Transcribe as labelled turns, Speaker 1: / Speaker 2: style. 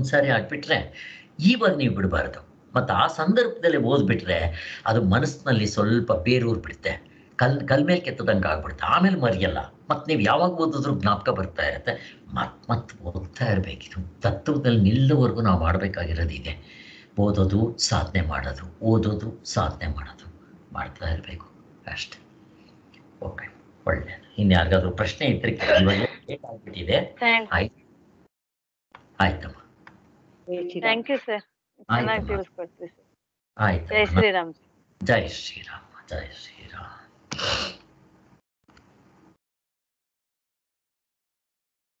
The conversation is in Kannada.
Speaker 1: ಒಂದ್ಸಾರಿ ಆಗ್ಬಿಟ್ರೆ ಇವಾಗ ನೀವು ಬಿಡಬಾರ್ದು ಮತ್ತು ಆ ಸಂದರ್ಭದಲ್ಲಿ ಓದ್ಬಿಟ್ರೆ ಅದು ಮನಸ್ಸಿನಲ್ಲಿ ಸ್ವಲ್ಪ ಬೇರೂರ್ ಬಿಡುತ್ತೆ ಕಲ್ ಕಲ್ ಮೇಲೆ ಕೆತ್ತದಂಗೆ ಆಗ್ಬಿಡುತ್ತೆ ಆಮೇಲೆ ಮರೆಯಲ್ಲ ಮತ್ತು ನೀವು ಯಾವಾಗ ಓದಿದ್ರು ಜ್ಞಾಪಕ ಬರ್ತಾ ಇರುತ್ತೆ ಮತ್ತೆ ಮತ್ತೆ ಓದ್ತಾ ಇರಬೇಕಿದು ತತ್ವದಲ್ಲಿ ನಿಲ್ಲುವರೆಗೂ ನಾವು ಮಾಡಬೇಕಾಗಿರೋದು ಇದೆ ಓದೋದು ಸಾಧನೆ ಮಾಡೋದು ಓದೋದು ಸಾಧನೆ ಮಾಡೋದು ಮಾಡ್ತಾ ಇರಬೇಕು ಅಷ್ಟೆ ಓಕೆ ಒಳ್ಳೆಯದು ಇನ್ನು ಯಾರಿಗಾದ್ರೂ ಪ್ರಶ್ನೆ ಇದ್ರೆ ಕೇಳಿ. ಇವಾಗ ಲೇಟ್ ಆಗ್ಬಿಟ್ಟಿದೆ
Speaker 2: ಥ್ಯಾಂಕ್
Speaker 1: ಆಯ್ತು ಆಯ್ತಮ್ಮ
Speaker 2: ಥ್ಯಾಂಕ್ ಯು ಸರ್ ಚೆನ್ನಾಗಿ
Speaker 1: ಆಯ್ತಮ್ಮ
Speaker 2: ತಿಳಿಸ್ಕೊಡ್ತೀವಿ ಸರ್ ಜೈ
Speaker 1: ಆಯ್ತಮ್ಮ
Speaker 2: ಶ್ರೀರಾಮ್
Speaker 1: ಜೈ ಶ್ರೀರಾಮ ಜೈ ಶ್ರೀರಾಮ್